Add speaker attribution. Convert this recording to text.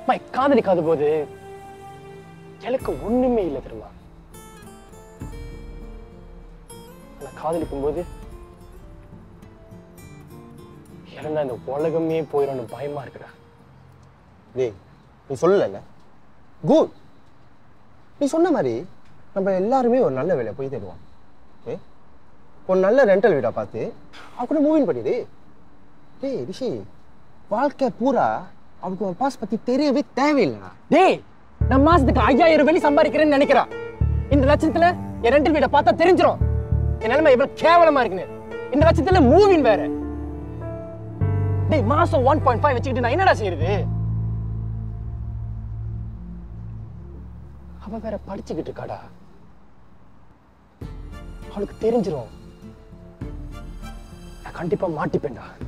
Speaker 1: my காதலிக்காத போது எனக்கு ஒண்ணுமே இல்லை தெரியுமா நான் காதலிக்கும் போது இறந்தா இந்த உலகமே போயிடும்னு பயமா இருக்குடா
Speaker 2: டேய் நீ சொல்லல குட் நீ சொன்ன மாதிரி நம்ம எல்லாருமே ஒரு நல்ல வேலையை போய் தேடுவோம் ஏ ஒரு நல்ல ரெண்டல் வீடா பார்த்து அவ கூட மூவின் பண்ணிடு டேய் ரிஷி வாழ்க்கை பூரா அவனுக்கு ஒரு பாஸ் பத்தி தெரியவே தேவையில்லைடா
Speaker 1: டேய் நான் மாசத்துக்கு ஐயாயிரம் வெளி சம்பாதிக்கிறேன்னு நினைக்கிறா இந்த லட்சத்துல என் ரெண்டல் வீட பார்த்தா தெரிஞ்சிரும் என் நிலைமை எவ்வளவு கேவலமா இருக்குன்னு இந்த லட்சத்துல மூவின் வேற டேய் மாசம் ஒன் பாயிண்ட் ஃபைவ் வச்சுக்கிட்டு நான் என்னடா செய்யறது அவ வேற படிச்சுக்கிட்டு இருக்காடா அவளுக்கு தெரிஞ்சிரும் நான் கண்டிப்பா மாட்டிப்பேன்டா